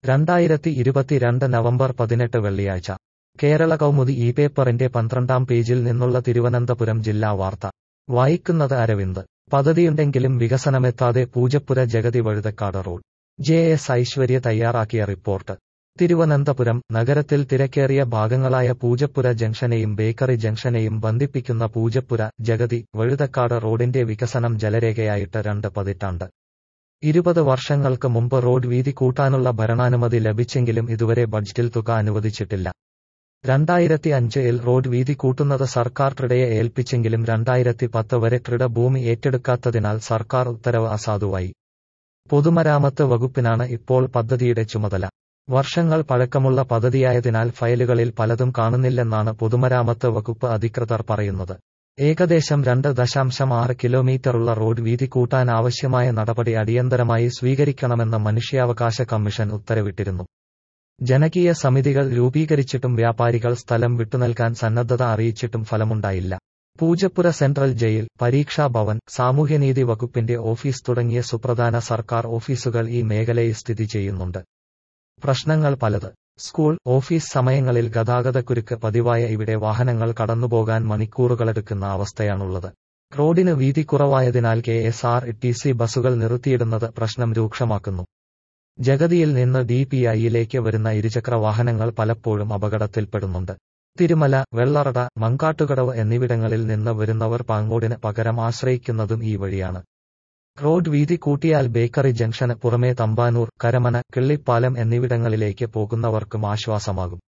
രണ്ടായിരത്തി ഇരുപത്തിരണ്ട് നവംബർ പതിനെട്ട് വെള്ളിയാഴ്ച കേരള കൗമുദി ഈ പേപ്പറിന്റെ പന്ത്രണ്ടാം പേജിൽ നിന്നുള്ള തിരുവനന്തപുരം ജില്ലാ വാർത്ത വായിക്കുന്നത് അരവിന്ദ് പദ്ധതിയുണ്ടെങ്കിലും വികസനമെത്താതെ Poojappura Jagathy Vazhuthacaud road J S Aishwarya തയ്യാറാക്കിയ റിപ്പോർട്ട് തിരുവനന്തപുരം നഗരത്തിൽ തിരക്കേറിയ ഭാഗങ്ങളായ പൂജപ്പുര ജംഗ്ഷനെയും ബേക്കറി ജംഗ്ഷനെയും ബന്ധിപ്പിക്കുന്ന പൂജപ്പുര ജഗതി വഴുതക്കാട് റോഡിന്റെ വികസനം ജലരേഖയായിട്ട് രണ്ട് പതിറ്റാണ്ട് ഇരുപത് വർഷങ്ങൾക്ക് മുമ്പ് റോഡ് വീതി കൂട്ടാനുള്ള ഭരണാനുമതി ലഭിച്ചെങ്കിലും ഇതുവരെ ബഡ്ജറ്റിൽ തുക അനുവദിച്ചിട്ടില്ല രണ്ടായിരത്തി അഞ്ചിൽ റോഡ് വീതി കൂട്ടുന്നത് സർക്കാർ ട്രിഡയെ ഏൽപ്പിച്ചെങ്കിലും രണ്ടായിരത്തി പത്ത് വരെ ട്രിഡ ഭൂമി ഏറ്റെടുക്കാത്തതിനാൽ സർക്കാർ ഉത്തരവ് അസാധുവായി പൊതുമരാമത്ത് വകുപ്പിനാണ് ഇപ്പോൾ പദ്ധതിയുടെ ചുമതല വർഷങ്ങൾ പഴക്കമുള്ള പദ്ധതിയായതിനാൽ ഫയലുകളിൽ പലതും കാണുന്നില്ലെന്നാണ് പൊതുമരാമത്ത് വകുപ്പ് അധികൃതർ പറയുന്നത് ഏകദേശം രണ്ട് ദശാംശം ആറ് കിലോമീറ്ററുള്ള റോഡ് വീതി കൂട്ടാൻ ആവശ്യമായ നടപടി അടിയന്തരമായി സ്വീകരിക്കണമെന്ന് മനുഷ്യാവകാശ കമ്മീഷൻ ഉത്തരവിട്ടിരുന്നു ജനകീയ സമിതികൾ രൂപീകരിച്ചിട്ടും വ്യാപാരികൾ സ്ഥലം വിട്ടുനൽകാൻ സന്നദ്ധത അറിയിച്ചിട്ടും ഫലമുണ്ടായില്ല പൂജപ്പുര സെൻട്രൽ ജയിൽ പരീക്ഷാ ഭവൻ സാമൂഹ്യനീതി വകുപ്പിന്റെ ഓഫീസ് തുടങ്ങിയ സുപ്രധാന സർക്കാർ ഓഫീസുകൾ ഈ മേഖലയിൽ സ്ഥിതി ചെയ്യുന്നുണ്ട് പ്രശ്നങ്ങൾ പലത് സ്കൂൾ ഓഫീസ് സമയങ്ങളിൽ ഗതാഗതക്കുരുക്ക് പതിവായ ഇവിടെ വാഹനങ്ങൾ കടന്നുപോകാൻ മണിക്കൂറുകളെടുക്കുന്ന അവസ്ഥയാണുള്ളത് റോഡിന് വീതി കുറവായതിനാൽ K S R T C ബസുകൾ നിർത്തിയിടുന്നത് പ്രശ്നം രൂക്ഷമാക്കുന്നു ജഗതിയിൽ നിന്ന് ഡി പി ഐയിലേക്ക് വരുന്ന ഇരുചക്ര വാഹനങ്ങൾ പലപ്പോഴും അപകടത്തിൽപ്പെടുന്നുണ്ട് തിരുമല വെള്ളറട മങ്കാട്ടുകടവ് എന്നിവിടങ്ങളിൽ നിന്ന് വരുന്നവർ പാങ്ങോടിന് പകരം ആശ്രയിക്കുന്നതും ഈ വഴിയാണ് റോഡ് വീതി കൂട്ടിയാൽ ബേക്കറി ജംഗ്ഷന് പുറമേ തമ്പാനൂർ കരമന കിള്ളിപ്പാലം എന്നിവിടങ്ങളിലേക്ക് പോകുന്നവർക്കും ആശ്വാസമാകും